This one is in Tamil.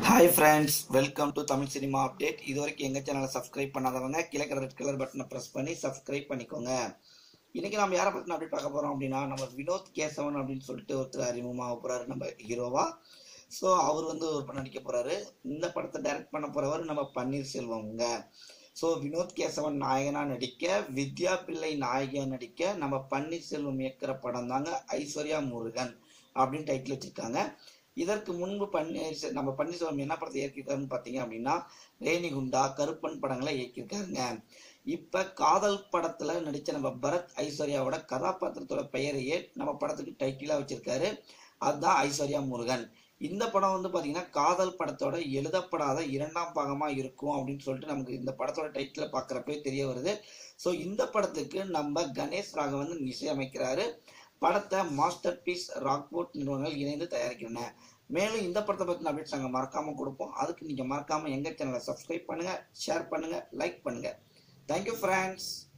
hi friends welcome to Tamil cinema update இது வரைக்கும் எங்கள் சேனலை சப்ஸ்கிரைப் பண்ணாதவங்க கிழக்கு ரெட் கலர் பட்டனை ப்ரெஸ் பண்ணி சப்ஸ்கிரைப் பண்ணிக்கோங்க இன்னைக்கு நம்ம யாரை பற்றின அப்டேட் பார்க்க போகிறோம் அப்படின்னா நம்ம வினோத் கேசவன் அப்படின்னு சொல்லிட்டு ஒருத்தர் அறிமுகமாக போகிறாரு நம்ம ஹீரோவா ஸோ அவர் வந்து ஒரு படம் நடிக்க போகிறாரு இந்த படத்தை டைரக்ட் பண்ண போகிறவர் நம்ம பன்னீர்செல்வம்ங்க ஸோ வினோத் கேசவன் நாயகனா நடிக்க வித்யா பிள்ளை நாயகியா நடிக்க நம்ம பன்னீர்செல்வம் இயக்குற படம் தாங்க ஐஸ்வர்யா முருகன் அப்படின்னு டைட்டில் வச்சிருக்காங்க இதற்கு முன்பு பன்னீர் நம்ம பன்னீர்செல்வம் என்ன படத்தை இயக்கியிருக்காருன்னு பார்த்தீங்க அப்படின்னா ரேணிகுண்டா கருப்பன் படங்களை இயக்கியிருக்காருங்க இப்ப காதல் படத்துல நடிச்ச நம்ம பரத் ஐஸ்வர்யாவோட கதாபாத்திரத்தோட பெயரையே நம்ம படத்துக்கு டைட்டிலா வச்சிருக்காரு அதுதான் ஐஸ்வர்யா முருகன் இந்த படம் வந்து பாத்தீங்கன்னா காதல் படத்தோட எழுதப்படாத இரண்டாம் பாகமா இருக்கும் அப்படின்னு சொல்லிட்டு நமக்கு இந்த படத்தோட டைட்டில பாக்குறப்பே தெரிய வருது ஸோ இந்த படத்துக்கு நம்ம கணேஷ் ராகவன் இசையமைக்கிறாரு படத்தை மாஸ்டர் பீஸ் ராக்போர்ட் நிறுவனங்கள் இணைந்து தயாரிக்கின்றன மேலும் இந்த படத்தை பற்றின அப்டேட்ஸ் நாங்கள் மறக்காம கொடுப்போம் அதுக்கு நீங்க மறக்காம எங்க சேனலை சப்ஸ்கிரைப் பண்ணுங்க ஷேர் பண்ணுங்க லைக் பண்ணுங்க தேங்க்யூ ஃப்ரெண்ட்ஸ்